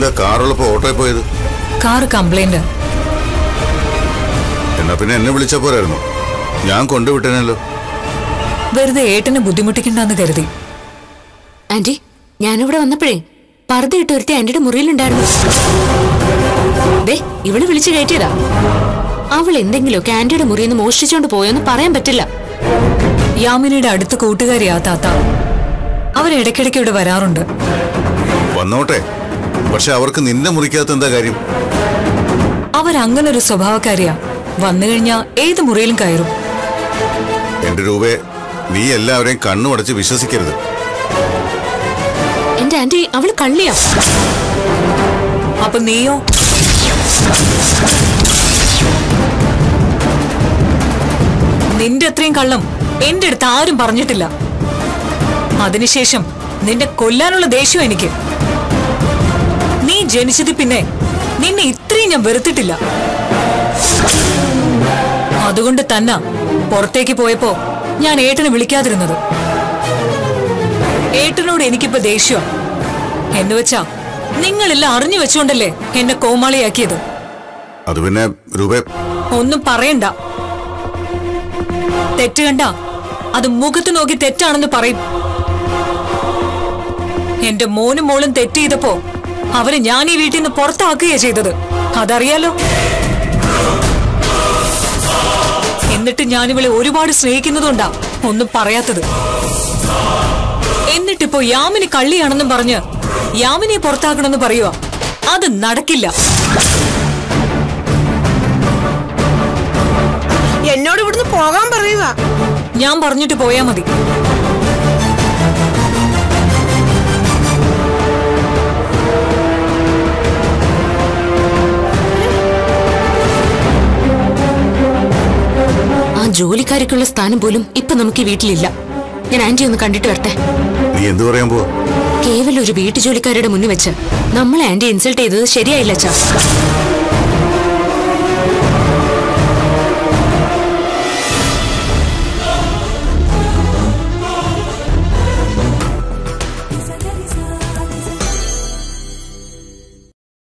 എന്താ കാറുള്ളപ്പോ ഓട്ടോയിൽ പോയത് കാർ കംപ്ലൈന്റ് എന്നാ പിന്നെ എന്നെ വിളിച്ചാ പോരായിരുന്നു ഞാൻ കൊണ്ടുവിട്ടേനല്ലോ വെറുതെ ഏട്ടനെ ബുദ്ധിമുട്ടിക്കണ്ടെന്ന് കരുതി ആന്റി ഞാനിവിടെ വന്നപ്പോഴേ പർദ്ദ ഇട്ട് ഒരുത്തി ആന്റിയുടെ മുറിയിലുണ്ടായിരുന്നു ദേ ഇവള് വിളിച്ചു കയറ്റിയതാ അവൾ എന്തെങ്കിലുമൊക്കെ ആന്റിയുടെ മുറിയിൽ നിന്ന് മോഷ്ടിച്ചോണ്ട് പോയോന്ന് പറയാൻ പറ്റില്ല യാമിനിയുടെ അടുത്ത കൂട്ടുകാരിയാ താത്ത അവർ ഇടയ്ക്കിടയ്ക്ക് ഇവിടെ വരാറുണ്ട് വന്നോട്ടെ പക്ഷെ അവർക്ക് നിന്നെ മുറിക്കാത്ത എന്താ കാര്യം അവരങ്ങനൊരു സ്വഭാവക്കാരിയാ വന്നു കഴിഞ്ഞാ ഏത് മുറിയിലും കയറും എന്റെ രൂപയെ നീ എല്ലാവരെയും കണ്ണുമടച്ച് വിശ്വസിക്കരുത് എന്റെ ആന്റി അവള് കള്ളിയാ അപ്പൊ നീയോ നിന്റെ അത്രയും കള്ളം എന്റെ അടുത്ത് ആരും പറഞ്ഞിട്ടില്ല അതിനുശേഷം നിന്നെ കൊല്ലാനുള്ള ദേഷ്യം എനിക്ക് നീ ജനിച്ചത് പിന്നെ നിന്നെ ഇത്രയും ഞാൻ വെറുത്തിട്ടില്ല അതുകൊണ്ട് തന്നെ പുറത്തേക്ക് പോയപ്പോ ഞാൻ ഏട്ടനെ വിളിക്കാതിരുന്നത് ഏട്ടനോട് എനിക്കിപ്പോ ദേഷ്യം എന്നുവെച്ചാ നിങ്ങളെല്ലാം അറിഞ്ഞു വെച്ചുകൊണ്ടല്ലേ എന്നെ കോമാളിയാക്കിയത് അത് പിന്നെ രൂപേ ഒന്നും പറയണ്ട തെറ്റ് കണ്ട അത് മുഖത്ത് നോക്കി തെറ്റാണെന്ന് പറയും എന്റെ മോനും മോളും തെറ്റ് ചെയ്തപ്പോ അവരെ ഞാൻ ഈ വീട്ടിൽ നിന്ന് പുറത്താക്കുകയാ ചെയ്തത് അതറിയാലോ എന്നിട്ട് ഞാനിവളെ ഒരുപാട് സ്നേഹിക്കുന്നതുകൊണ്ടാ ഒന്നും പറയാത്തത് എന്നിട്ടിപ്പോ യാമിനി കള്ളിയാണെന്നും പറഞ്ഞ് യാമിനിയെ പുറത്താക്കണമെന്ന് പറയുക അത് നടക്കില്ല എന്നോട് ഇവിടുന്ന് പോകാൻ പറയുക ഞാൻ പറഞ്ഞിട്ട് പോയാ മതി ആ ജോലിക്കാരിക്കുള്ള സ്ഥാനം പോലും ഇപ്പൊ നമുക്ക് ഈ വീട്ടിലില്ല ഞാൻ ആന്റി ഒന്ന് കണ്ടിട്ട് വരട്ടെ നീ എന്തു പറയാൻ പോവാ കേവലം ഒരു വീട്ടു ജോലിക്കാരുടെ മുന്നിൽ വെച്ച് നമ്മളെ ആന്റി ഇൻസൾട്ട് ചെയ്തത് ശരിയായില്ല അച്ഛാ